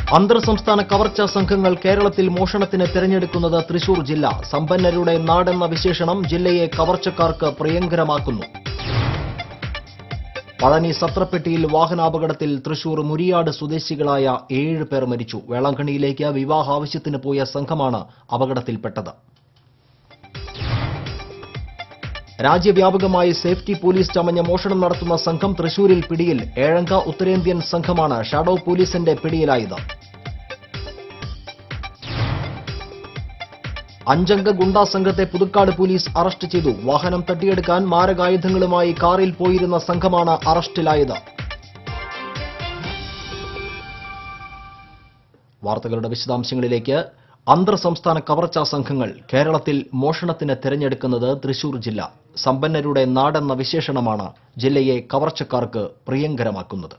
അന്തർ സംസ്ഥാന കവർച്ചാ സംഘങ്ങൾ കേരളത്തിൽ മോഷണത്തിന് തിരഞ്ഞെടുക്കുന്നത് തൃശൂർ ജില്ല സമ്പന്നരുടെ നാടെന്ന വിശേഷണം ജില്ലയെ കവർച്ചക്കാർക്ക് പ്രിയങ്കരമാക്കുന്നു പഴനി സത്രപ്പെട്ടിയിൽ വാഹനാപകടത്തിൽ തൃശൂർ മുരിയാട് സ്വദേശികളായ ഏഴ് പേർ മരിച്ചു വേളാങ്കണ്ണിയിലേക്ക് വിവാഹാവശ്യത്തിന് പോയ സംഘമാണ് അപകടത്തിൽപ്പെട്ടത് രാജ്യവ്യാപകമായി സേഫ്റ്റി പോലീസ് ചമഞ്ഞ മോഷണം നടത്തുന്ന സംഘം തൃശൂരിൽ പിടിയിൽ ഏഴംഗ ഉത്തരേന്ത്യൻ സംഘമാണ് ഷാഡോ പോലീസിന്റെ പിടിയിലായത് അഞ്ചംഗ ഗുണ്ടാ സംഘത്തെ പുതുക്കാട് പോലീസ് അറസ്റ്റ് ചെയ്തു വാഹനം തട്ടിയെടുക്കാൻ മാരകായുധങ്ങളുമായി കാറിൽ പോയിരുന്ന സംഘമാണ് അറസ്റ്റിലായത് വാർത്തകളുടെ വിശദാംശങ്ങളിലേക്ക് അന്തർ സംസ്ഥാന കവർച്ചാ സംഘങ്ങൾ കേരളത്തിൽ മോഷണത്തിന് തിരഞ്ഞെടുക്കുന്നത് തൃശൂർ ജില്ല സമ്പന്നരുടെ നാടെന്ന വിശേഷണമാണ് ജില്ലയെ കവർച്ചക്കാർക്ക് പ്രിയങ്കരമാക്കുന്നത്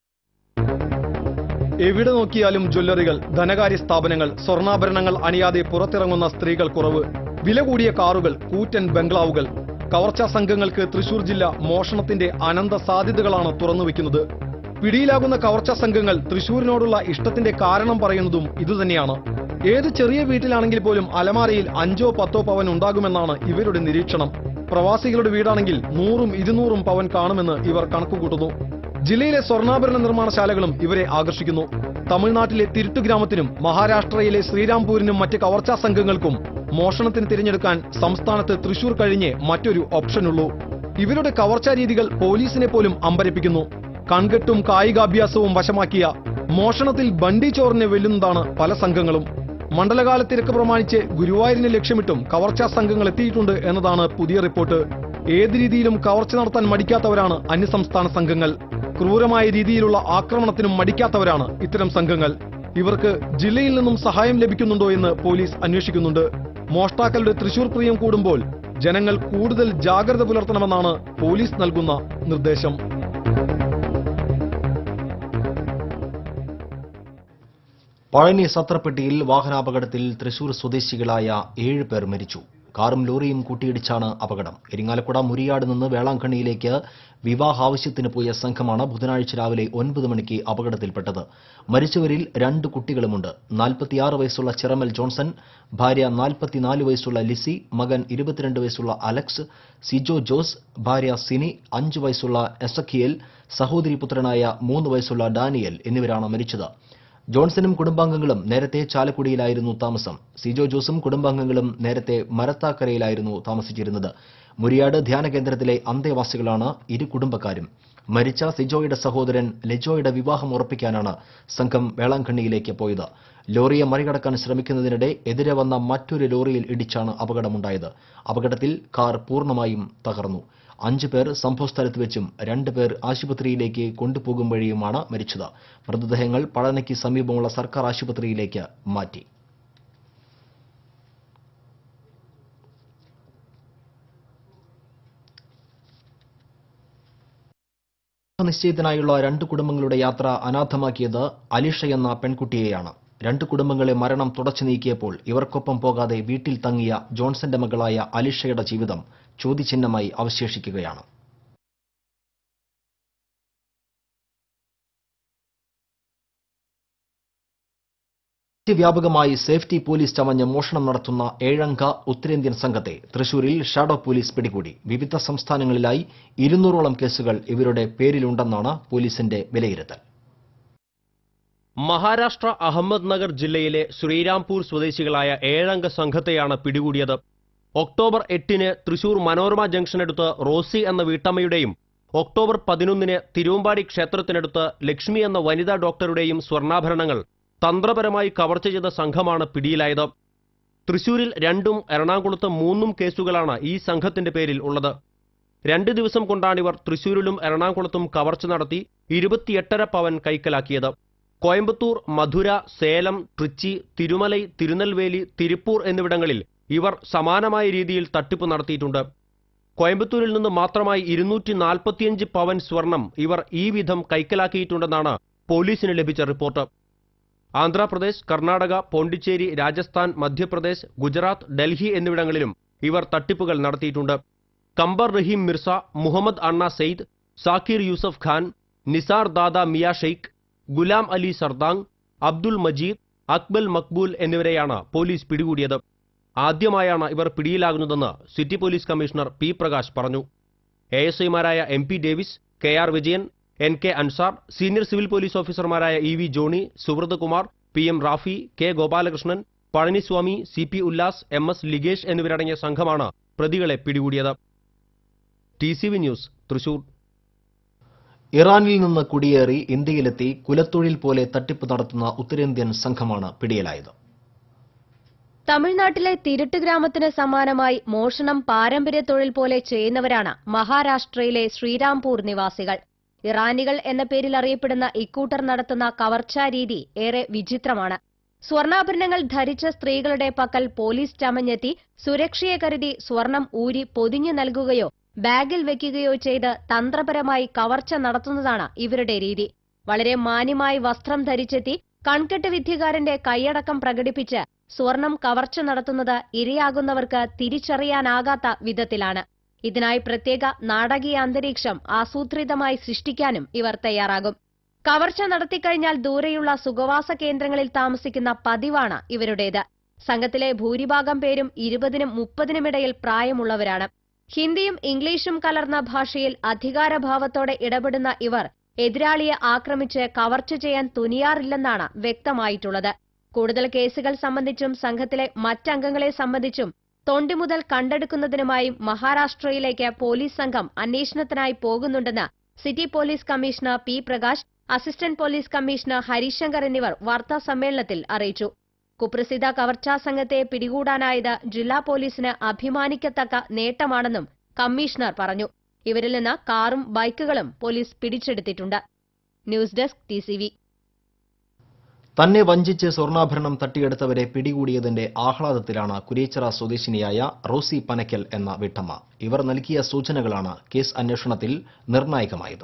എവിടെ നോക്കിയാലും ജ്വല്ലറികൾ ധനകാര്യ സ്ഥാപനങ്ങൾ സ്വർണ്ണാഭരണങ്ങൾ അണിയാതെ പുറത്തിറങ്ങുന്ന സ്ത്രീകൾ കുറവ് വില കൂടിയ കാറുകൾ കൂറ്റൻ ബംഗ്ലാവുകൾ കവർച്ചാ സംഘങ്ങൾക്ക് തൃശൂർ ജില്ല മോഷണത്തിന്റെ അനന്ത സാധ്യതകളാണ് തുറന്നുവെക്കുന്നത് പിടിയിലാകുന്ന കവർച്ചാ സംഘങ്ങൾ തൃശൂരിനോടുള്ള ഇഷ്ടത്തിന്റെ കാരണം പറയുന്നതും ഇതുതന്നെയാണ് ഏത് ചെറിയ വീട്ടിലാണെങ്കിൽ പോലും അലമാരയിൽ അഞ്ചോ പത്തോ പവൻ ഉണ്ടാകുമെന്നാണ് ഇവരുടെ നിരീക്ഷണം പ്രവാസികളുടെ വീടാണെങ്കിൽ നൂറും ഇരുന്നൂറും പവൻ കാണുമെന്ന് ഇവർ കണക്കുകൂട്ടുന്നു ജില്ലയിലെ സ്വർണ്ണാഭരണ നിർമ്മാണശാലകളും ഇവരെ ആകർഷിക്കുന്നു തമിഴ്നാട്ടിലെ തിരുത്തു ഗ്രാമത്തിനും മഹാരാഷ്ട്രയിലെ ശ്രീരാംപൂരിനും മറ്റ് കവർച്ചാ സംഘങ്ങൾക്കും മോഷണത്തിന് തിരഞ്ഞെടുക്കാൻ സംസ്ഥാനത്ത് തൃശൂർ കഴിഞ്ഞേ മറ്റൊരു ഓപ്ഷനുള്ളൂ ഇവരുടെ കവർച്ചാ രീതികൾ പോലീസിനെ പോലും അമ്പരപ്പിക്കുന്നു കൺകെട്ടും കായികാഭ്യാസവും വശമാക്കിയ മോഷണത്തിൽ ബണ്ടി ചോറിനെ വെല്ലുന്നതാണ് പല സംഘങ്ങളും മണ്ഡലകാല തിരക്ക് പ്രമാണിച്ച് ഗുരുവായൂരിനെ ലക്ഷ്യമിട്ടും കവർച്ചാ സംഘങ്ങൾ എത്തിയിട്ടുണ്ട് എന്നതാണ് പുതിയ റിപ്പോർട്ട് ഏത് രീതിയിലും കവർച്ച നടത്താൻ മടിക്കാത്തവരാണ് അന്യസംസ്ഥാന സംഘങ്ങൾ ക്രൂരമായ രീതിയിലുള്ള ആക്രമണത്തിനും മടിക്കാത്തവരാണ് ഇത്തരം സംഘങ്ങൾ ഇവർക്ക് ജില്ലയിൽ നിന്നും സഹായം ലഭിക്കുന്നുണ്ടോ എന്ന് പോലീസ് അന്വേഷിക്കുന്നുണ്ട് മോഷ്ടാക്കളുടെ തൃശൂർ പ്രിയം കൂടുമ്പോൾ ജനങ്ങൾ കൂടുതൽ ജാഗ്രത പുലർത്തണമെന്നാണ് പോലീസ് നൽകുന്ന നിർദ്ദേശം പഴനി സത്രപ്പെട്ടിയിൽ വാഹനാപകടത്തിൽ തൃശൂർ സ്വദേശികളായ ഏഴ് പേർ മരിച്ചു കാറും ലോറിയും കൂട്ടിയിടിച്ചാണ് അപകടം ഇരിങ്ങാലക്കുട മുരിയാട് നിന്ന് വേളാങ്കണ്ണിയിലേക്ക് വിവാഹാവശ്യത്തിന് പോയ സംഘമാണ് ബുധനാഴ്ച രാവിലെ ഒൻപത് മണിക്ക് അപകടത്തിൽപ്പെട്ടത് മരിച്ചവരിൽ രണ്ട് കുട്ടികളുമുണ്ട് നാൽപ്പത്തിയാറ് വയസ്സുള്ള ചിറമൽ ജോൺസൺ ഭാര്യ നാൽപ്പത്തിനാല് വയസ്സുള്ള ലിസി മകൻ ഇരുപത്തിരണ്ട് വയസ്സുള്ള അലക്സ് സിജോ ജോസ് ഭാര്യ സിനി അഞ്ച് വയസ്സുള്ള എസക്കിയേൽ സഹോദരി പുത്രനായ മൂന്ന് വയസ്സുള്ള ഡാനിയൽ എന്നിവരാണ് മരിച്ചത് ജോൺസണും കുടുംബാംഗങ്ങളും നേരത്തെ ചാലക്കുടിയിലായിരുന്നു താമസം സിജോ ജോസും കുടുംബാംഗങ്ങളും നേരത്തെ മരത്താക്കരയിലായിരുന്നു താമസിച്ചിരുന്നത് മുരിയാട് ധ്യാന കേന്ദ്രത്തിലെ അന്തേവാസികളാണ് ഇരു കുടുംബക്കാരും മരിച്ച സിജോയുടെ സഹോദരൻ ലെജോയുടെ വിവാഹം ഉറപ്പിക്കാനാണ് സംഘം വേളാങ്കണ്ണിയിലേക്ക് പോയത് ലോറിയെ മറികടക്കാൻ ശ്രമിക്കുന്നതിനിടെ എതിരെ വന്ന മറ്റൊരു ലോറിയിൽ ഇടിച്ചാണ് അപകടമുണ്ടായത് അപകടത്തിൽ കാർ പൂർണ്ണമായും തകർന്നു അഞ്ചു പേർ സംഭവസ്ഥലത്ത് വെച്ചും രണ്ട് പേർ ആശുപത്രിയിലേക്ക് കൊണ്ടുപോകും വഴിയുമാണ് മരിച്ചത് മൃതദേഹങ്ങൾ പഴനിക്ക് സമീപമുള്ള സർക്കാർ ആശുപത്രിയിലേക്ക് മാറ്റി നിശ്ചയത്തിനായുള്ള രണ്ട് കുടുംബങ്ങളുടെ യാത്ര അനാഥമാക്കിയത് അലിഷ എന്ന പെൺകുട്ടിയെയാണ് രണ്ട് കുടുംബങ്ങളെ മരണം തുടച്ചു നീക്കിയപ്പോൾ ഇവർക്കൊപ്പം പോകാതെ വീട്ടിൽ തങ്ങിയ ജോൺസന്റെ മകളായ അലിഷയുടെ ജീവിതം ചോദ്യചിഹ്നമായി അവശേഷിക്കുകയാണ് രാജ്യവ്യാപകമായി സേഫ്റ്റി പോലീസ് ചമഞ്ഞ് മോഷണം നടത്തുന്ന ഏഴംഗ ഉത്തരേന്ത്യൻ സംഘത്തെ തൃശൂരിൽ ഷാഡോ പോലീസ് പിടികൂടി വിവിധ സംസ്ഥാനങ്ങളിലായി ഇരുന്നൂറോളം കേസുകൾ ഇവരുടെ പേരിലുണ്ടെന്നാണ് പോലീസിന്റെ വിലയിരുത്തൽ മഹാരാഷ്ട്ര അഹമ്മദ് നഗർ ജില്ലയിലെ ശ്രീരാംപൂർ സ്വദേശികളായ ഏഴംഗ സംഘത്തെയാണ് പിടികൂടിയത് ഒക്ടോബർ എട്ടിന് തൃശൂർ മനോരമ ജംഗ്ഷനടുത്ത് റോസി എന്ന വീട്ടമ്മയുടെയും ഒക്ടോബർ പതിനൊന്നിന് തിരുവമ്പാടി ക്ഷേത്രത്തിനടുത്ത് ലക്ഷ്മി എന്ന വനിതാ ഡോക്ടറുടെയും സ്വർണ്ണാഭരണങ്ങൾ തന്ത്രപരമായി കവർച്ച ചെയ്ത സംഘമാണ് പിടിയിലായത് തൃശൂരിൽ രണ്ടും എറണാകുളത്ത് മൂന്നും കേസുകളാണ് ഈ സംഘത്തിന്റെ പേരിൽ ഉള്ളത് രണ്ട് ദിവസം കൊണ്ടാണിവർ തൃശൂരിലും എറണാകുളത്തും കവർച്ച നടത്തി ഇരുപത്തിയെട്ടര പവൻ കൈക്കലാക്കിയത് കോയമ്പത്തൂർ മധുര സേലം ട്രിച്ചി തിരുമലൈ തിരുനെൽവേലി തിരുപ്പൂർ എന്നിവിടങ്ങളിൽ ഇവർ സമാനമായ രീതിയിൽ തട്ടിപ്പ് നടത്തിയിട്ടുണ്ട് കോയമ്പത്തൂരിൽ നിന്ന് മാത്രമായി ഇരുന്നൂറ്റി നാൽപ്പത്തിയഞ്ച് പവൻ സ്വർണം ഇവർ ഈ വിധം കൈക്കലാക്കിയിട്ടുണ്ടെന്നാണ് പോലീസിന് ലഭിച്ച റിപ്പോർട്ട് ആന്ധ്രാപ്രദേശ് കർണാടക പോണ്ടിച്ചേരി രാജസ്ഥാൻ മധ്യപ്രദേശ് ഗുജറാത്ത് ഡൽഹി എന്നിവിടങ്ങളിലും ഇവർ തട്ടിപ്പുകൾ നടത്തിയിട്ടുണ്ട് കമ്പർ റഹീം മിർസ മുഹമ്മദ് അണ്ണ സെയ്ദ് സാക്കിർ യൂസഫ് ഖാൻ നിസാർ ദാദ മിയ ഷെയ്ഖ് ഗുലാം അലി സർദാങ് അബ്ദുൾ മജീദ് അക്ബൽ മക്ബൂൽ എന്നിവരെയാണ് പോലീസ് പിടികൂടിയത് ആദ്യമായാണ് ഇവർ പിടിയിലാകുന്നതെന്ന് city police commissioner P Prakash പറഞ്ഞു എ എസ് ഐമാരായ M P Davis K R Vijayan N K Ansar senior civil police ഓഫീസർമാരായ E V Johny Subrat Kumar P M Rafi K Gopalakrishnan Palaniswamy C P Ullas M S Ligesh എന്നിവരടങ്ങിയ സംഘമാണ് പ്രതികളെ പിടികൂടിയത് T C V news Thrissur ഇറാനിൽ നിന്ന് കുടിയേറി ഇന്ത്യയിലെത്തി കുലത്തൊഴിൽ പോലെ തട്ടിപ്പ് നടത്തുന്ന ഉത്തരേന്ത്യൻ സംഘമാണ് പിടിയിലായത് തമിഴ്നാട്ടിലെ തിരുട്ട് ഗ്രാമത്തിന് സമാനമായി മോഷണം പാരമ്പര്യ തൊഴിൽ പോലെ ചെയ്യുന്നവരാണ് മഹാരാഷ്ട്രയിലെ ശ്രീരാംപൂർ നിവാസികൾ ഇറാനികൾ എന്ന പേരിൽ അറിയപ്പെടുന്ന ഇക്കൂട്ടർ നടത്തുന്ന കവർച്ചാ രീതി ഏറെ വിചിത്രമാണ് സ്വർണ്ണാഭരണങ്ങൾ ധരിച്ച സ്ത്രീകളുടെ പക്കൽ പോലീസ് ചമഞ്ഞെത്തി സുരക്ഷയെ കരുതി സ്വർണം ഊരി പൊതിഞ്ഞു നൽകുകയോ ബാഗിൽ വെക്കുകയോ ചെയ്ത് തന്ത്രപരമായി കവർച്ച നടത്തുന്നതാണ് ഇവരുടെ രീതി വളരെ മാന്യമായി വസ്ത്രം ധരിച്ചെത്തി കൺകെട്ട് വിദ്യകാരന്റെ കൈയടക്കം പ്രകടിപ്പിച്ച് സ്വർണം കവർച്ച നടത്തുന്നത് ഇരയാകുന്നവർക്ക് തിരിച്ചറിയാനാകാത്ത വിധത്തിലാണ് ഇതിനായി പ്രത്യേക നാടകീയ അന്തരീക്ഷം ആസൂത്രിതമായി സൃഷ്ടിക്കാനും ഇവർ തയ്യാറാകും കവർച്ച നടത്തിക്കഴിഞ്ഞാൽ ദൂരെയുള്ള സുഖവാസ കേന്ദ്രങ്ങളിൽ താമസിക്കുന്ന പതിവാണ് ഇവരുടേത് സംഘത്തിലെ ഭൂരിഭാഗം പേരും ഇരുപതിനും മുപ്പതിനുമിടയിൽ പ്രായമുള്ളവരാണ് ഹിന്ദിയും ഇംഗ്ലീഷും കലർന്ന ഭാഷയിൽ അധികാരഭാവത്തോടെ ഇടപെടുന്ന ഇവർ എതിരാളിയെ ആക്രമിച്ച് കവർച്ച ചെയ്യാൻ തുനിയാറില്ലെന്നാണ് വ്യക്തമായിട്ടുള്ളത് കൂടുതൽ കേസുകൾ സംബന്ധിച്ചും സംഘത്തിലെ മറ്റംഗങ്ങളെ സംബന്ധിച്ചും തൊണ്ടി മുതൽ കണ്ടെടുക്കുന്നതിനുമായും മഹാരാഷ്ട്രയിലേക്ക് പോലീസ് സംഘം അന്വേഷണത്തിനായി പോകുന്നുണ്ടെന്ന് city police commissioner P Prakash assistant police commissioner Harishankar എന്നിവർ വാർത്താ സമ്മേളനത്തിൽ അറിയിച്ചു കുപ്രസിദ്ധ കവർച്ചാ സംഘത്തെ പിടികൂടാനായത് ജില്ലാ പോലീസിന് അഭിമാനിക്കത്തക്ക നേട്ടമാണെന്നും കമ്മീഷണർ പറഞ്ഞു ഇവരിൽ നിന്ന് കാറും ബൈക്കുകളും പോലീസ് പിടിച്ചെടുത്തിട്ടുണ്ട് ന്യൂസ് ഡെസ്ക് ടി തന്നെ വഞ്ചിച്ച് സ്വർണ്ണാഭരണം തട്ടിയെടുത്തവരെ പിടികൂടിയതിന്റെ ആഹ്ലാദത്തിലാണ് കുരിയച്ചിറ സ്വദേശിനിയായ റോസി പനക്കൽ എന്ന വീട്ടമ്മ ഇവർ നൽകിയ സൂചനകളാണ് കേസ് അന്വേഷണത്തിൽ നിർണായകമായത്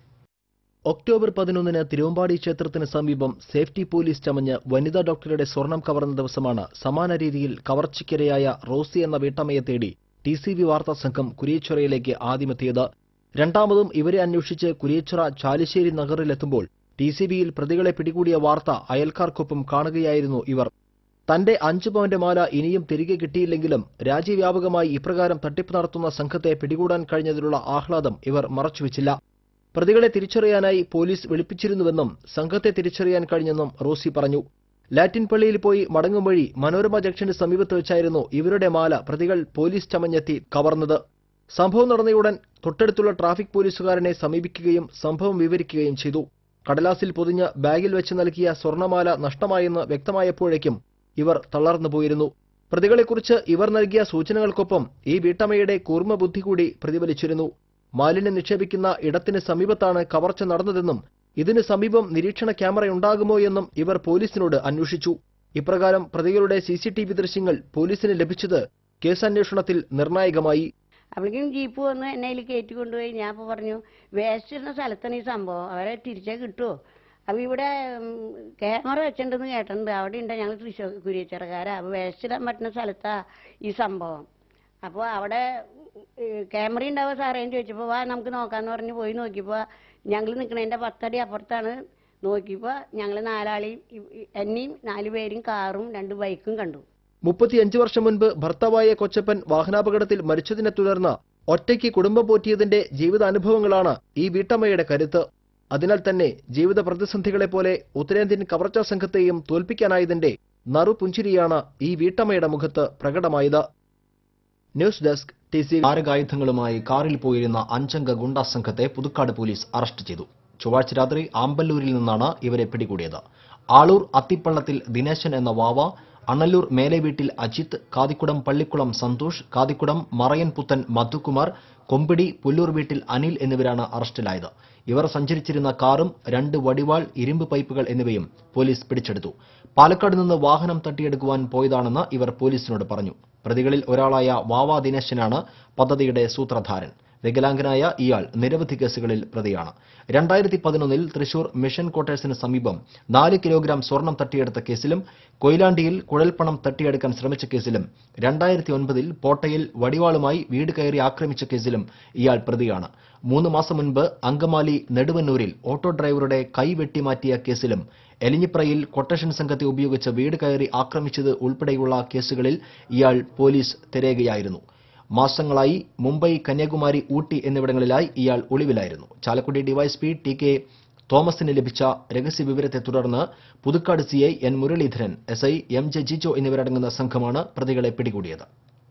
ഒക്ടോബർ പതിനൊന്നിന് തിരുവമ്പാടി ക്ഷേത്രത്തിന് സമീപം സേഫ്റ്റി പോലീസ് ചമഞ്ഞ് വനിതാ ഡോക്ടറുടെ സ്വർണം കവർന്ന ദിവസമാണ് സമാന രീതിയിൽ കവർച്ചയ്ക്കിരയായ റോസി എന്ന വീട്ടമ്മയെ തേടി ടി സി വി വാർത്താ സംഘം കുരിയച്ചിറയിലേക്ക് ആദ്യമെത്തിയത് രണ്ടാമതും ഇവരെ അന്വേഷിച്ച് കുരിയച്ചിറ ചാലിശ്ശേരി നഗറിലെത്തുമ്പോൾ ടി സി ബിയിൽ പ്രതികളെ പിടികൂടിയ വാർത്ത അയൽക്കാർക്കൊപ്പം കാണുകയായിരുന്നു ഇവർ തന്റെ അഞ്ചു പവന്റെ മാല ഇനിയും തിരികെ കിട്ടിയില്ലെങ്കിലും രാജ്യവ്യാപകമായി ഇപ്രകാരം തട്ടിപ്പ് നടത്തുന്ന സംഘത്തെ പിടികൂടാൻ കഴിഞ്ഞതിലുള്ള ആഹ്ലാദം ഇവർ മറച്ചുവെച്ചില്ല പ്രതികളെ തിരിച്ചറിയാനായി പോലീസ് വിളിപ്പിച്ചിരുന്നുവെന്നും സംഘത്തെ തിരിച്ചറിയാൻ കഴിഞ്ഞെന്നും റോസി പറഞ്ഞു ലാറ്റിൻ പള്ളിയിൽ പോയി മടങ്ങും വഴി മനോരമ ജംഗ്ഷന് സമീപത്ത് വെച്ചായിരുന്നു ഇവരുടെ മാല പ്രതികൾ പോലീസ് ചമഞ്ഞെത്തി കവർന്നത് സംഭവം നടന്നയുടൻ തൊട്ടടുത്തുള്ള ട്രാഫിക് പോലീസുകാരനെ സമീപിക്കുകയും സംഭവം വിവരിക്കുകയും ചെയ്തു കടലാസിൽ പൊതിഞ്ഞ് ബാഗിൽ വെച്ച് നൽകിയ സ്വർണമാല നഷ്ടമായെന്ന് വ്യക്തമായപ്പോഴേക്കും ഇവർ തളർന്നു പോയിരുന്നു പ്രതികളെക്കുറിച്ച് ഇവർ നൽകിയ സൂചനകൾക്കൊപ്പം ഈ വീട്ടമ്മയുടെ കൂർമ്മ ബുദ്ധി കൂടി പ്രതിഫലിച്ചിരുന്നു മാലിന്യം നിക്ഷേപിക്കുന്ന ഇടത്തിന് സമീപത്താണ് കവർച്ച നടന്നതെന്നും ഇതിന് സമീപം നിരീക്ഷണ ക്യാമറയുണ്ടാകുമോ എന്നും ഇവർ പോലീസിനോട് അന്വേഷിച്ചു ഇപ്രകാരം പ്രതികളുടെ സി സി ടി വി ദൃശ്യങ്ങൾ പോലീസിന് ലഭിച്ചത് കേസന്വേഷണത്തിൽ നിർണായകമായി അപ്പോഴേക്കും ജീപ്പ് വന്ന് എന്നെ അതിൽ കയറ്റി കൊണ്ടുപോയി ഞാൻ അപ്പോൾ പറഞ്ഞു വേസ്റ്റ് ഇടുന്ന സ്ഥലത്താണ് ഈ സംഭവം അവരെ തിരിച്ചാൽ കിട്ടുമോ അപ്പോൾ ഇവിടെ ഉം, ക്യാമറ വെച്ചിട്ടുണ്ടെന്ന് കേട്ടിട്ടുണ്ട് അവിടെ ഉണ്ട് ഞങ്ങൾ തൃശ്ശൂർ കുരിയച്ചിറക്കാരാ അപ്പോൾ വേസ്റ്റ് ഇടാൻ പറ്റുന്ന സ്ഥലത്താ ഈ സംഭവം അപ്പോൾ അവിടെ ക്യാമറ ഉണ്ടാവുക സാറേന്ന് ചോദിച്ചപ്പോൾ വാ നമുക്ക് നോക്കാന്ന് പറഞ്ഞ് പോയി നോക്കിയപ്പോൾ ഞങ്ങൾ നിൽക്കണതിൻ്റെ പത്തടി അപ്പുറത്താണ് നോക്കിയപ്പോൾ ഞങ്ങൾ നാലാളെയും ഇ- ഇ- എന്നെയും നാല് പേരും കാറും രണ്ട് ബൈക്കും കണ്ടു മുപ്പത്തിയഞ്ച് വർഷം മുൻപ് ഭർത്താവായ കൊച്ചപ്പൻ വാഹനാപകടത്തിൽ മരിച്ചതിനെ തുടർന്ന് ഒറ്റയ്ക്ക് കുടുംബം പോറ്റിയതിന്റെ ജീവിതാനുഭവങ്ങളാണ് ഈ വീട്ടമ്മയുടെ കരുത്ത് അതിനാൽ തന്നെ ജീവിത പ്രതിസന്ധികളെ പോലെ ഉത്തരേന്ത്യൻ കവർച്ചാ സംഘത്തെയും തോൽപ്പിക്കാനായതിന്റെ നറുപുഞ്ചിരിയാണ് ഈ വീട്ടമ്മയുടെ മുഖത്ത് പ്രകടമായത് ന്യൂസ് ഡെസ്ക് ടി സി മാരകായുധങ്ങളുമായി കാറിൽ പോയിരുന്ന അഞ്ചംഗ ഗുണ്ടാ സംഘത്തെ പുതുക്കാട് പോലീസ് അറസ്റ്റ് ചെയ്തു ചൊവ്വാഴ്ച രാത്രി ആമ്പല്ലൂരിൽ നിന്നാണ് ഇവരെ പിടികൂടിയത് ആളൂർ അത്തിപ്പള്ളത്തിൽ ദിനേശൻ എന്ന വാവ അണല്ലൂർ മേലെ വീട്ടിൽ അജിത്ത് കാതിക്കുടം പള്ളിക്കുളം സന്തോഷ് കാതിക്കുടം മറയൻ പുത്തൻ മധുകുമാർ കൊമ്പിടി പുല്ലൂർ വീട്ടിൽ അനിൽ എന്നിവരാണ് അറസ്റ്റിലായത് ഇവർ സഞ്ചരിച്ചിരുന്ന കാറും രണ്ട് വടിവാൾ ഇരുമ്പ് പൈപ്പുകൾ എന്നിവയും പോലീസ് പിടിച്ചെടുത്തു പാലക്കാട് നിന്ന് വാഹനം തട്ടിയെടുക്കുവാൻ പോയതാണെന്ന് ഇവർ പോലീസിനോട് പറഞ്ഞു പ്രതികളിൽ ഒരാളായ വാവ ദിനേശനാണ് പദ്ധതിയുടെ സൂത്രധാരൻ വികലാംഗനായ ഇയാൾ നിരവധി കേസുകളിൽ പ്രതിയാണ് രണ്ടായിരത്തി പതിനൊന്നിൽ തൃശൂർ മിഷൻ ക്വാർട്ടേഴ്സിന് സമീപം നാല് കിലോഗ്രാം സ്വർണം തട്ടിയെടുത്ത കേസിലും കൊയിലാണ്ടിയിൽ കുഴൽപ്പണം തട്ടിയെടുക്കാൻ ശ്രമിച്ച കേസിലും രണ്ടായിരത്തി ഒൻപതിൽ പോട്ടയിൽ വടിവാളുമായി വീട് കയറി ആക്രമിച്ച കേസിലും ഇയാൾ പ്രതിയാണ് മൂന്ന് മാസം മുൻപ് അങ്കമാലി നെടുവന്നൂരിൽ ഓട്ടോ ഡ്രൈവറുടെ കൈ വെട്ടിമാറ്റിയ കേസിലും എലിഞ്ഞിപ്രയിൽ കൊട്ടേഷൻ സംഘത്തെ ഉപയോഗിച്ച് വീട് കയറി ആക്രമിച്ചത് ഉൾപ്പെടെയുള്ള കേസുകളിൽ ഇയാൾ പോലീസ് തിരയുകയായിരുന്നു മാസങ്ങളായി മുംബൈ കന്യാകുമാരി ഊട്ടി എന്നിവിടങ്ങളിലായി ഇയാൾ ഒളിവിലായിരുന്നു ചാലക്കുടി ഡിവൈഎസ്പി ടി കെ തോമസിന് ലഭിച്ച രഹസ്യ വിവരത്തെ തുടർന്ന് Puthukkad CI N Muraleedharan S I M J Jijo എന്നിവരടങ്ങുന്ന സംഘമാണ് പ്രതികളെ പിടികൂടിയത്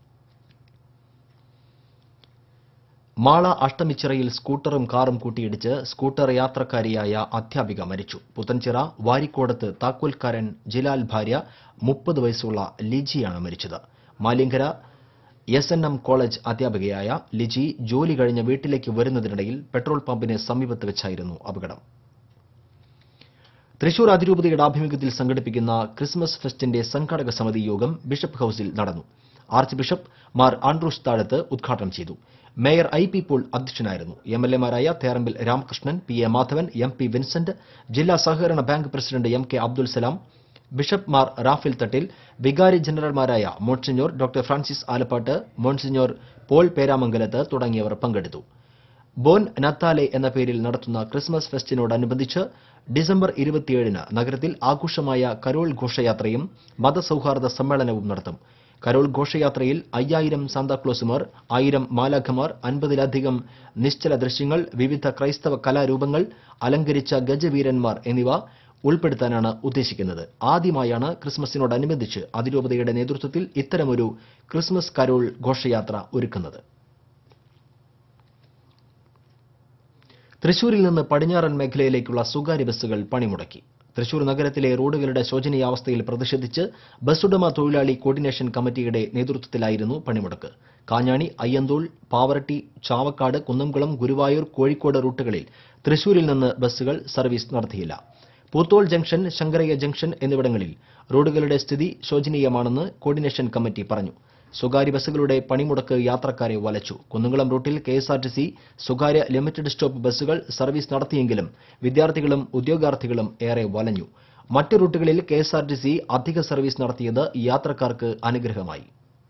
മാള അഷ്ടമിച്ചിറയിൽ സ്കൂട്ടറും കാറും കൂട്ടിയിടിച്ച് സ്കൂട്ടർ യാത്രക്കാരിയായ അധ്യാപിക മരിച്ചു പുത്തൻചിറ വാരിക്കോടത്ത് താക്കോൽക്കാരൻ ജിലാൽ ഭാര്യ മുപ്പത് വയസ്സുള്ള ലിജിയാണ് മരിച്ചത് Malinkara S N M college അധ്യാപികയായ ലിജി ജോലി കഴിഞ്ഞ് വീട്ടിലേക്ക് വരുന്നതിനിടയിൽ പെട്രോൾ പമ്പിന് സമീപത്ത് വെച്ചായിരുന്നു അപകടം തൃശൂർ അതിരൂപതയുടെ ആഭിമുഖ്യത്തിൽ സംഘടിപ്പിക്കുന്ന ക്രിസ്മസ് ഫെസ്റ്റിന്റെ സംഘാടക സമിതി യോഗം ബിഷപ്പ് ഹൌസിൽ നടന്നു arch bishop Mar Andrews Thazhath ഉദ്ഘാടനം ചെയ്തു മേയർ ഐ പി പോൾ അധ്യക്ഷനായിരുന്നു എം എൽ എമാരായ Therambil Ramakrishnan P A Madhavan M P Vincent ജില്ലാ സഹകരണ bank president M K Abdul Salam bishop Mar Raphael Thattil വികാരി ജനറൽമാരായ monsignor doctor Francis Alappatt monsignor Paul Peramangalath തുടങ്ങിയവർ പങ്കെടുത്തു ബോൻ നത്താലെ എന്ന പേരിൽ നടത്തുന്ന ക്രിസ്മസ് ഫെസ്റ്റിനോടനുബന്ധിച്ച് ഡിസംബർ ഇരുപത്തിയേഴിന് നഗരത്തിൽ ആഘോഷമായ കരോൾ ഘോഷയാത്രയും മതസൌഹാർദ്ദ സമ്മേളനവും നടത്തും കരോൾ ഘോഷയാത്രയിൽ അയ്യായിരം സാന്താക്ലോസുമാർ ആയിരം മാലാഖമാർ അൻപതിലധികം നിശ്ചല ദൃശ്യങ്ങൾ വിവിധ ക്രൈസ്തവ കലാരൂപങ്ങൾ അലങ്കരിച്ച ഗജവീരന്മാർ എന്നിവ ഉൾപ്പെടുത്താനാണ് ഉദ്ദേശിക്കുന്നത് ആദ്യമായാണ് ക്രിസ്മസിനോടനുബന്ധിച്ച് അതിരൂപതയുടെ നേതൃത്വത്തിൽ ഇത്തരമൊരു ക്രിസ്മസ് കരോൾ ഘോഷയാത്ര ഒരുക്കുന്നത് തൃശൂരിൽ നിന്ന് പടിഞ്ഞാറൻ മേഖലയിലേക്കുള്ള സ്വകാര്യ ബസ്സുകൾ പണിമുടക്കി തൃശൂർ നഗരത്തിലെ റോഡുകളുടെ ശോചനീയാവസ്ഥയിൽ പ്രതിഷേധിച്ച് ബസ്സുടമ തൊഴിലാളി കോർഡിനേഷൻ കമ്മിറ്റിയുടെ നേതൃത്വത്തിലായിരുന്നു പണിമുടക്ക് കാഞ്ഞാണി അയ്യന്തോൾ പാവറട്ടി ചാവക്കാട് കുന്നംകുളം ഗുരുവായൂർ കോഴിക്കോട് റൂട്ടുകളിൽ തൃശൂരിൽ നിന്ന് ബസ്സുകൾ സർവീസ് നടത്തിയില്ല പൂത്തോൾ ജംഗ്ഷൻ ശങ്കരയ്യ ജംഗ്ഷൻ എന്നിവിടങ്ങളിൽ റോഡുകളുടെ സ്ഥിതി ശോചനീയമാണെന്ന് കോർഡിനേഷൻ കമ്മിറ്റി പറഞ്ഞു സ്വകാര്യ ബസ്സുകളുടെ പണിമുടക്ക് യാത്രക്കാരെ വലച്ചു കുന്നുകുളം റൂട്ടിൽ K S R T C സ്വകാര്യ ലിമിറ്റഡ് സ്റ്റോപ്പ് ബസ്സുകൾ സർവീസ് നടത്തിയെങ്കിലും വിദ്യാർത്ഥികളും ഉദ്യോഗാർത്ഥികളും ഏറെ വലഞ്ഞു മറ്റ് റൂട്ടുകളിൽ K S R T C അധിക സർവീസ് നടത്തിയത് യാത്രക്കാർക്ക് അനുഗ്രഹമായി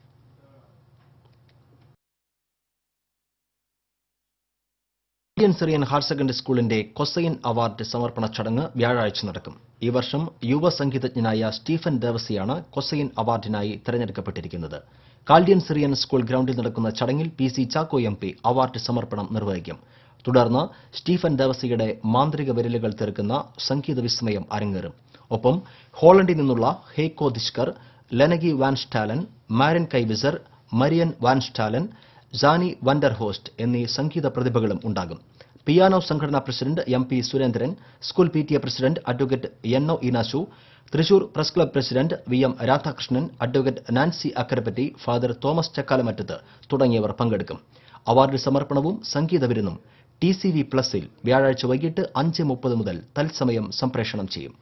ഇന്ത്യൻ സിറിയൻ ഹയർ സെക്കൻഡറി സ്കൂളിന്റെ കൊസൈൻ അവാർഡ് സമർപ്പണ ചടങ്ങ് വ്യാഴാഴ്ച നടക്കും ഈ വർഷം യുവ സംഗീതജ്ഞനായ സ്റ്റീഫൻ ദേവസിയാണ് കൊസൈൻ അവാർഡിനായി തെരഞ്ഞെടുക്കപ്പെട്ടിരിക്കുന്നത് കാൽഡിയൻ സിറിയൻ സ്കൂൾ ഗ്രൌണ്ടിൽ നടക്കുന്ന ചടങ്ങിൽ P C Chacko M P award സമർപ്പണം നിർവഹിക്കും തുടർന്ന് സ്റ്റീഫൻ ദേവസിയുടെ മാന്ത്രിക വിരലുകൾ തീർക്കുന്ന സംഗീത വിസ്മയം അരങ്ങേറും ഒപ്പം ഹോളണ്ടിൽ നിന്നുള്ള ഹേക്കോ ദിഷ്കർ ലെനഗി വാൻ സ്റ്റാലൻ മാരൻ കൈവിസർ മരിയൻ വാൻ സ്റ്റാലൻ ജാനി വണ്ടർഹോസ്റ്റ് എന്നീ സംഗീത പ്രതിഭകളും ഉണ്ടാകും പിയാനോ സംഘടനാ president M P Surendran school P T A president advocate N O Inashu Thrissur press club president V M Radhakrishnan advocate Nancy Akkarapatti father Thomas Chakkalamattath തുടങ്ങിയവർ പങ്കെടുക്കും അവാർഡ് സമർപ്പണവും സംഗീത വിരുന്നും ടി സി വി പ്ലസിൽ വ്യാഴാഴ്ച വൈകിട്ട് അഞ്ച് മുപ്പത് മുതൽ തത്സമയം സംപ്രേഷണം ചെയ്യും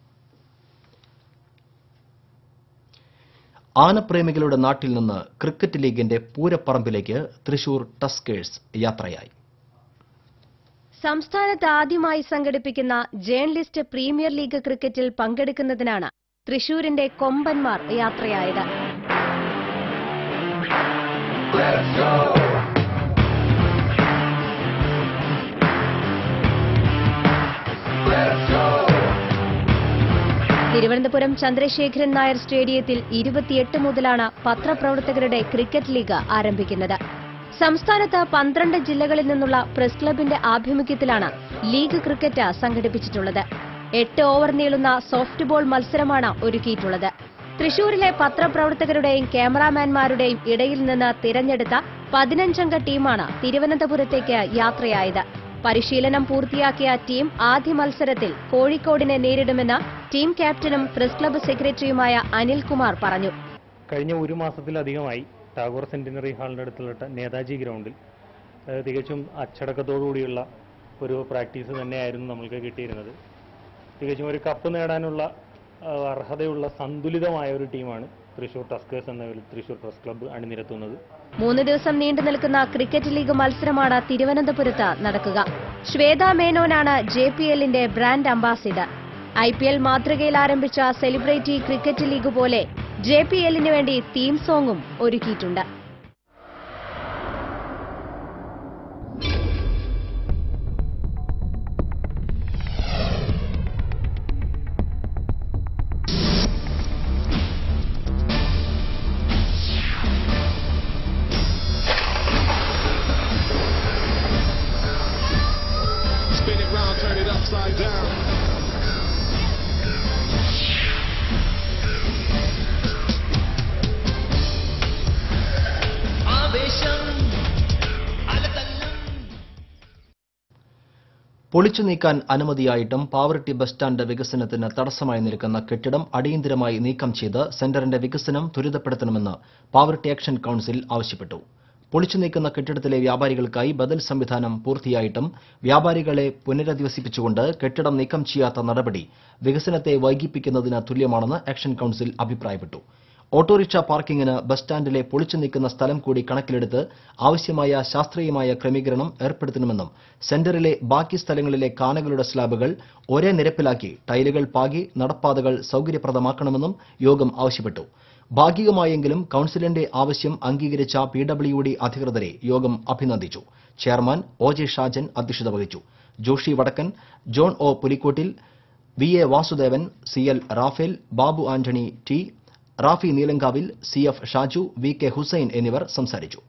ആനപ്രേമികളുടെ നാട്ടിൽ നിന്ന് ക്രിക്കറ്റ് ലീഗിന്റെ പൂരപ്പറമ്പിലേക്ക് തൃശൂർ ടസ്കേഴ്സ് യാത്രയായി സംസ്ഥാനത്ത് ആദ്യമായി സംഘടിപ്പിക്കുന്ന ജേർണലിസ്റ്റ് പ്രീമിയർ ലീഗ് ക്രിക്കറ്റിൽ പങ്കെടുക്കുന്നതിനാണ് തൃശൂരിന്റെ കൊമ്പന്മാർ യാത്രയായത് തിരുവനന്തപുരം ചന്ദ്രശേഖരൻ നായർ സ്റ്റേഡിയത്തിൽ ഇരുപത്തിയെട്ട് മുതലാണ് പത്രപ്രവർത്തകരുടെ ക്രിക്കറ്റ് ലീഗ് ആരംഭിക്കുന്നത് സംസ്ഥാനത്ത് പന്ത്രണ്ട് ജില്ലകളിൽ നിന്നുള്ള പ്രസ് ക്ലബിന്റെ ആഭിമുഖ്യത്തിലാണ് ലീഗ് ക്രിക്കറ്റ് സംഘടിപ്പിച്ചിട്ടുള്ളത് എട്ട് ഓവർ നീളുന്ന സോഫ്റ്റ് ബോൾ മത്സരമാണ് ഒരുക്കിയിട്ടുള്ളത് തൃശൂരിലെ പത്രപ്രവർത്തകരുടെയും ക്യാമറാമാൻമാരുടെയും ഇടയിൽ നിന്ന് തിരഞ്ഞെടുത്ത പതിനഞ്ചംഗ ടീമാണ് തിരുവനന്തപുരത്തേക്ക് യാത്രയായത് പരിശീലനം പൂർത്തിയാക്കിയ ടീം ആദ്യ മത്സരത്തിൽ കോഴിക്കോടിനെ നേരിടുമെന്ന് ടീം ക്യാപ്റ്റനും പ്രസ് ക്ലബ്ബ് സെക്രട്ടറിയുമായ അനിൽകുമാർ പറഞ്ഞു കഴിഞ്ഞ ഒരു മാസത്തിലധികമായി ടാഗോർ സെന്റിനറി ഹാളിൻ്റെ അടുത്തുള്ള ട- നേതാജി ഗ്രൗണ്ടിൽ ഏഹ് തികച്ചും അച്ചടക്കത്തോടുകൂടിയുള്ള ഒരു പ്രാക്ടീസ് തന്നെയായിരുന്നു നമ്മൾക്ക് കിട്ടിയിരുന്നത് തികച്ചും ഒരു കപ്പ് നേടാനുള്ള ഏഹ് അർഹതയുള്ള സന്തുലിതമായ ഒരു ടീമാണ് തൃശ്ശൂർ ടസ്കേഴ്സ് എന്ന പേരിൽ തൃശ്ശൂർ പ്രസ് ക്ലബ്ബ് അണിനിരത്തുന്നത് മൂന്ന് ദിവസം നീണ്ടു നിൽക്കുന്ന ക്രിക്കറ്റ് ലീഗ് മത്സരമാണ് തിരുവനന്തപുരത്ത് നടക്കുക ശ്വേത മേനോനാണ് ജെ പി എല്ലിന്റെ brand ambassador I P L മാതൃകയിൽ ആരംഭിച്ച സെലിബ്രിറ്റി ക്രിക്കറ്റ് ലീഗ് പോലെ ജെ പി എല്ലിന് വേണ്ടി തീം സോങ്ങും ഒരുക്കിയിട്ടുണ്ട് Spin it round, turn it upside down. പൊളിച്ചു നീക്കാൻ അനുമതിയായിട്ടും പാവറട്ടി ബസ് സ്റ്റാൻഡ് വികസനത്തിന് തടസ്സമായി നിൽക്കുന്ന കെട്ടിടം അടിയന്തരമായി നീക്കം ചെയ്ത് സെന്ററിന്റെ വികസനം ത്വരിതപ്പെടുത്തണമെന്ന് പാവറട്ടി ആക്ഷൻ കൌൺസിൽ ആവശ്യപ്പെട്ടു പൊളിച്ചു നീക്കുന്ന കെട്ടിടത്തിലെ വ്യാപാരികൾക്കായി ബദൽ സംവിധാനം പൂർത്തിയായിട്ടും വ്യാപാരികളെ പുനരധിവസിപ്പിച്ചുകൊണ്ട് കെട്ടിടം നീക്കം ചെയ്യാത്ത നടപടി വികസനത്തെ വൈകിപ്പിക്കുന്നതിന് തുല്യമാണെന്ന് ആക്ഷൻ കൌൺസിൽ അഭിപ്രായപ്പെട്ടു ഓട്ടോറിക്ഷ പാർക്കിങ്ങിന് ബസ് സ്റ്റാൻഡിലെ പൊളിച്ചു നീക്കുന്ന സ്ഥലം കൂടി കണക്കിലെടുത്ത് ആവശ്യമായ ശാസ്ത്രീയമായ ക്രമീകരണം ഏർപ്പെടുത്തണമെന്നും സെന്ററിലെ ബാക്കി സ്ഥലങ്ങളിലെ കാനകളുടെ സ്ലാബുകൾ ഒരേ നിരപ്പിലാക്കി ടൈലുകൾ പാകി നടപ്പാതകൾ സൌകര്യപ്രദമാക്കണമെന്നും യോഗം ആവശ്യപ്പെട്ടു ഭാഗികമായെങ്കിലും കൌൺസിലിന്റെ ആവശ്യം അംഗീകരിച്ച പി ഡബ്ല്യു ഡി അധികൃതരെ യോഗം അഭിനന്ദിച്ചു ചെയർമാൻ ഒ ജെ ഷാജൻ അധ്യക്ഷത വഹിച്ചു Joshi Vadakkan John O Pulikottil V A Vasudevan C L Raphael Babu Antony T Rafi Neelankavil C F Shaju V K Hussain എന്നിവർ സംസാരിച്ചു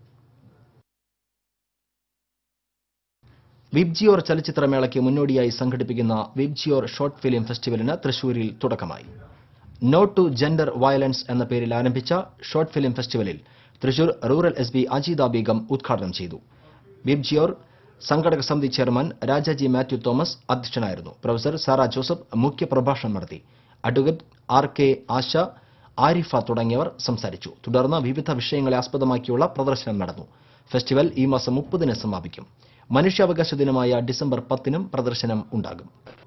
വിബ്ജിയോർ ചലച്ചിത്രമേളയ്ക്ക് മുന്നോടിയായി സംഘടിപ്പിക്കുന്ന വിബ്ജിയോർ ഷോർട്ട് ഫിലിം ഫെസ്റ്റിവലിന് തൃശൂരിൽ തുടക്കമായി നോ ടു ജെൻഡർ വയലൻസ് എന്ന പേരിൽ ആരംഭിച്ച ഷോർട്ട് ഫിലിം ഫെസ്റ്റിവലിൽ Thrissur rural S P Ajeetha Beegum ഉദ്ഘാടനം ചെയ്തു വിബ്ജിയോർ സംഘടക സമിതി ചെയർമാൻ രാജാജി മാത്യു തോമസ് അധ്യക്ഷനായിരുന്നു പ്രൊഫസർ സാറ ജോസഫ് മുഖ്യപ്രഭാഷണം നടത്തി advocate R K Asha Arifa തുടങ്ങിയവർ സംസാരിച്ചു തുടർന്ന് വിവിധ വിഷയങ്ങളെ ആസ്പദമാക്കിയുള്ള പ്രദർശനം നടന്നു ഫെസ്റ്റിവൽ ഈ മാസം മുപ്പതിന് സമാപിക്കും മനുഷ്യാവകാശ ദിനമായ ഡിസംബർ പത്തിനും പ്രദർശനം ഉണ്ടാകും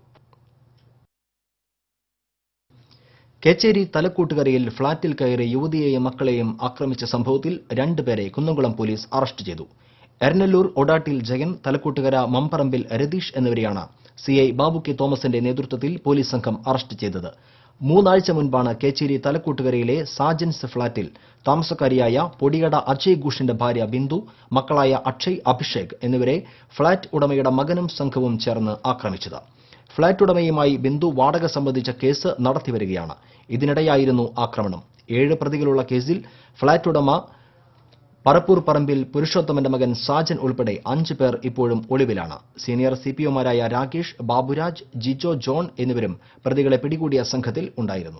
കേച്ചേരി തലക്കൂട്ടുകരയിൽ ഫ്ളാറ്റിൽ കയറി യുവതിയെയും മക്കളെയും ആക്രമിച്ച സംഭവത്തിൽ രണ്ടുപേരെ കുന്നംകുളം പോലീസ് അറസ്റ്റ് ചെയ്തു എരനല്ലൂർ ഒഡാട്ടിൽ ജയൻ തലക്കൂട്ടുകര മമ്പറമ്പിൽ രതീഷ് എന്നിവരെയാണ് സിഐ ബാബു കെ തോമസിന്റെ നേതൃത്വത്തിൽ പോലീസ് സംഘം അറസ്റ്റ് ചെയ്തത് മൂന്നാഴ്ച മുൻപാണ് കേച്ചേരി തലക്കൂട്ടുകരയിലെ സാജൻസ് ഫ്ളാറ്റിൽ താമസക്കാരിയായ പൊടിയട അജയ് ഘോഷിന്റെ ഭാര്യ ബിന്ദു മക്കളായ അക്ഷയ് അഭിഷേക് എന്നിവരെ ഫ്ളാറ്റ് ഉടമയുടെ മകനും സംഘവും ചേർന്ന് ആക്രമിച്ചത് ഫ്ളാറ്റ് ഉടമയുമായി ബിന്ദു വാടക സംബന്ധിച്ച കേസ് നടത്തിവരികയാണ് ഇതിനിടെയായിരുന്നു ആക്രമണം ഏഴ് പ്രതികളുള്ള കേസിൽ ഫ്ളാറ്റ് ഉടമ പറപ്പൂർ പറമ്പിൽ പുരുഷോത്തമന്റെ മകൻ സാജൻ ഉൾപ്പെടെ അഞ്ച് പേർ ഇപ്പോഴും ഒളിവിലാണ് സീനിയർ സിപിഒമാരായ രാകേഷ് ബാബുരാജ് ജിജോ ജോൺ എന്നിവരും പ്രതികളെ പിടികൂടിയ സംഘത്തിൽ ഉണ്ടായിരുന്നു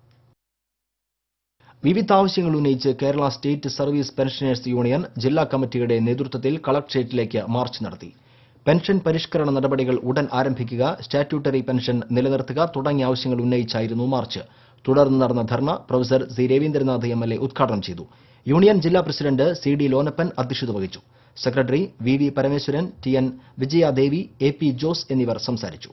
വിവിധ ആവശ്യങ്ങൾ ഉന്നയിച്ച് Kerala state service pensioners union ജില്ലാ കമ്മിറ്റിയുടെ നേതൃത്വത്തിൽ കളക്ട്രേറ്റിലേക്ക് മാർച്ച് നടത്തി പെൻഷൻ പരിഷ്കരണ നടപടികൾ ഉടൻ ആരംഭിക്കുക സ്റ്റാറ്റ്യൂട്ടറി പെൻഷൻ നിലനിർത്തുക തുടങ്ങിയ ആവശ്യങ്ങൾ ഉന്നയിച്ചായിരുന്നു മാർച്ച് തുടർന്ന് നടന്ന ധർണ professor C Raveendranath M L A ഉദ്ഘാടനം ചെയ്തു യൂണിയൻ ജില്ലാ പ്രസിഡന്റ് സി ഡി ലോനപ്പൻ അധ്യക്ഷത വഹിച്ചു secretary V V Parameswaran T N Vijayadevi A P Jose എന്നിവർ സംസാരിച്ചു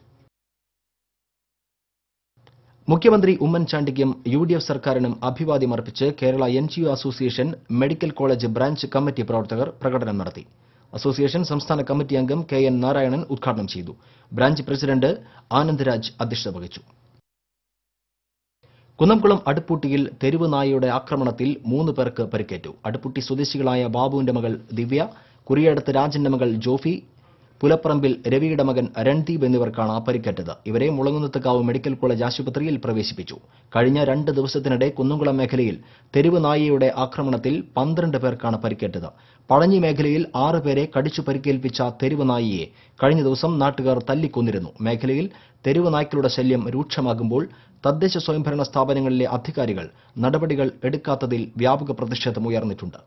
മുഖ്യമന്ത്രി ഉമ്മൻചാണ്ടിക്കും യു ഡി എഫ് സർക്കാരിനും അഭിവാദ്യം അർപ്പിച്ച് Kerala N G O association medical college branch committee പ്രവർത്തകർ പ്രകടനം നടത്തി അസോസിയേഷൻ സംസ്ഥാന കമ്മിറ്റി അംഗം കെ എൻ നാരായണൻ ഉദ്ഘാടനം ചെയ്തു ബ്രാഞ്ച് പ്രസിഡന്റ് ആനന്ദ്രാജ് അധ്യക്ഷത വഹിച്ചു കുന്നംകുളം അടുപ്പൂട്ടിയിൽ തെരുവ് നായയുടെ ആക്രമണത്തിൽ മൂന്ന് പേർക്ക് പരിക്കേറ്റു അടുപ്പൂട്ടി സ്വദേശികളായ ബാബുവിന്റെ മകൾ ദിവ്യ കുറിയടത്ത് രാജന്റെ മകൾ ജോഫി പുലപ്പറമ്പിൽ രവിയുടെ മകൻ രൺദീപ് എന്നിവർക്കാണ് പരിക്കേറ്റത് ഇവരെ മുളങ്ങുന്നത്തുകാവ് മെഡിക്കൽ കോളേജ് ആശുപത്രിയിൽ പ്രവേശിപ്പിച്ചു കഴിഞ്ഞ രണ്ട് ദിവസത്തിനിടെ കുന്നംകുളം മേഖലയിൽ തെരുവ് നായയുടെ ആക്രമണത്തിൽ പന്ത്രണ്ട് പേർക്കാണ് പരിക്കേറ്റത് പഴഞ്ഞി മേഖലയിൽ ആറ് പേരെ കടിച്ചു പരിക്കേൽപ്പിച്ച തെരുവ് നായിയെ കഴിഞ്ഞ ദിവസം നാട്ടുകാർ തല്ലിക്കൊന്നിരുന്നു മേഖലയിൽ തെരുവ് നായ്ക്കളുടെ ശല്യം രൂക്ഷമാകുമ്പോൾ തദ്ദേശ സ്വയംഭരണ സ്ഥാപനങ്ങളിലെ അധികാരികൾ നടപടികൾ എടുക്കാത്തതിൽ വ്യാപക പ്രതിഷേധം ഉയർന്നിട്ടുണ്ട്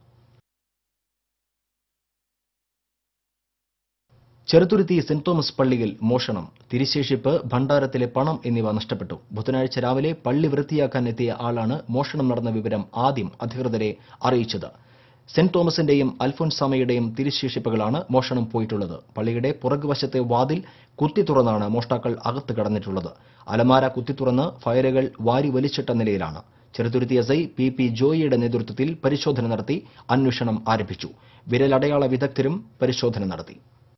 ചെറുതുരുത്തി സെന്റ് തോമസ് പള്ളിയിൽ മോഷണം തിരിശേഷിപ്പ് ഭണ്ഡാരത്തിലെ പണം എന്നിവ നഷ്ടപ്പെട്ടു ബുധനാഴ്ച രാവിലെ പള്ളി വൃത്തിയാക്കാൻ എത്തിയ ആളാണ് മോഷണം നടന്ന വിവരം ആദ്യം അധികൃതരെ അറിയിച്ചത് സെന്റ് തോമസിന്റെയും അൽഫോൻസാമയുടെയും തിരിശേഷിപ്പുകളാണ് മോഷണം പോയിട്ടുള്ളത് പള്ളിയുടെ പുറകുവശത്തെ വാതിൽ കുത്തി തുറന്നാണ് മോഷ്ടാക്കൾ അകത്ത് കടന്നിട്ടുള്ളത് അലമാര കുത്തി തുറന്ന് ഫയലുകൾ വാരി വലിച്ചിട്ട നിലയിലാണ് Cheruthuruthy S I P P ജോയിയുടെ നേതൃത്വത്തിൽ പരിശോധന നടത്തി അന്വേഷണം ആരംഭിച്ചു വിരലടയാള വിദഗ്ധരും പരിശോധന നടത്തി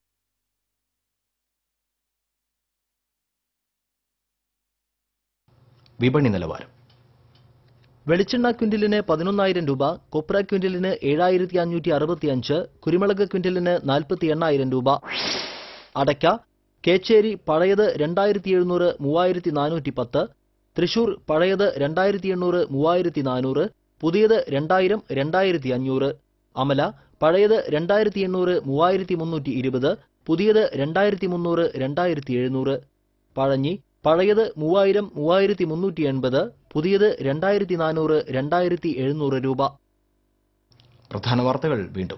വിപണി നിലവാരം വെളിച്ചെണ്ണ ക്വിന്റലിന് പതിനൊന്നായിരം രൂപ കൊപ്ര ക്വിന്റലിന് ഏഴായിരത്തി അഞ്ഞൂറ്റി അറുപത്തിയഞ്ച് കുരുമുളക് ക്വിന്റലിന് നാൽപ്പത്തി എണ്ണായിരം രൂപ അടയ്ക്ക കേച്ചേരി പഴയത് രണ്ടായിരത്തി എഴുന്നൂറ് മൂവായിരത്തി നാനൂറ്റി പത്ത് തൃശൂർ പഴയത് രണ്ടായിരത്തി എണ്ണൂറ് മൂവായിരത്തി നാനൂറ് പുതിയത് രണ്ടായിരം രണ്ടായിരത്തി അഞ്ഞൂറ് അമല പഴയത് രണ്ടായിരത്തി എണ്ണൂറ് മൂവായിരത്തി മുന്നൂറ്റി ഇരുപത് പുതിയത് രണ്ടായിരത്തി മുന്നൂറ് രണ്ടായിരത്തി എഴുന്നൂറ് പഴഞ്ഞി പഴയത് മൂവായിരം മൂവായിരത്തി മുന്നൂറ്റി എൺപത് പുതിയത് രണ്ടായിരത്തി നാനൂറ് രണ്ടായിരത്തി എഴുന്നൂറ് രൂപ പ്രധാന വാർത്തകൾ വീണ്ടും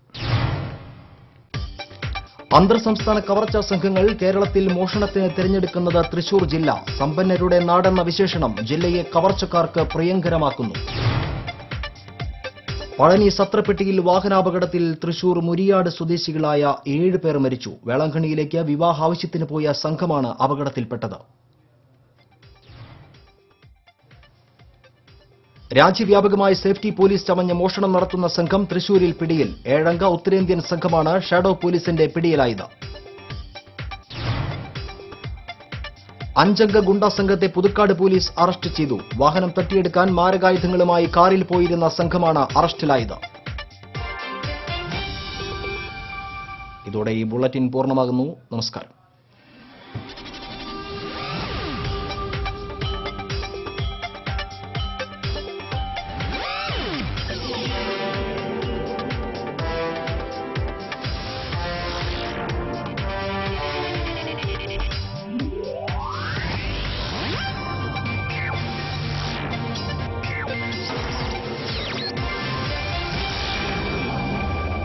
അന്തർ സംസ്ഥാന കവർച്ചാ സംഘങ്ങൾ കേരളത്തിൽ മോഷണത്തിന് തിരഞ്ഞെടുക്കുന്നത് തൃശൂർ ജില്ല സമ്പന്നരുടെ നാടെന്ന വിശേഷണം ജില്ലയെ കവർച്ചക്കാർക്ക് പ്രിയങ്കരമാക്കുന്നു പഴനി സത്രപ്പെട്ടിയിൽ വാഹനാപകടത്തിൽ തൃശൂർ മുരിയാട് സ്വദേശികളായ ഏഴ് പേർ മരിച്ചു വേളാങ്കണ്ണിയിലേക്ക് വിവാഹാവശ്യത്തിന് പോയ സംഘമാണ് അപകടത്തിൽപ്പെട്ടത് രാജ്യവ്യാപകമായി സേഫ്റ്റി പോലീസ് ചമഞ്ഞ് മോഷണം നടത്തുന്ന സംഘം തൃശൂരിൽ പിടിയിൽ ഏഴംഗ ഉത്തരേന്ത്യൻ സംഘമാണ് ഷാഡോ പോലീസിന്റെ പിടിയിലായത് അഞ്ചംഗ ഗുണ്ടാ സംഘത്തെ പുതുക്കാട് പോലീസ് അറസ്റ്റ് ചെയ്തു വാഹനം തട്ടിയെടുക്കാൻ മാരകായുധങ്ങളുമായി കാറിൽ പോയിരുന്ന സംഘമാണ് അറസ്റ്റിലായത് ഇതോടെ ഈ ബുള്ളറ്റിൻ പൂർണ്ണമാകുന്നു നമസ്കാരം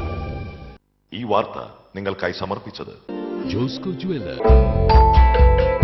ഈ വാർത്ത നിങ്ങൾക്കായി സമർപ്പിച്ചത് ജോസ്കോ ജുവല്ലർ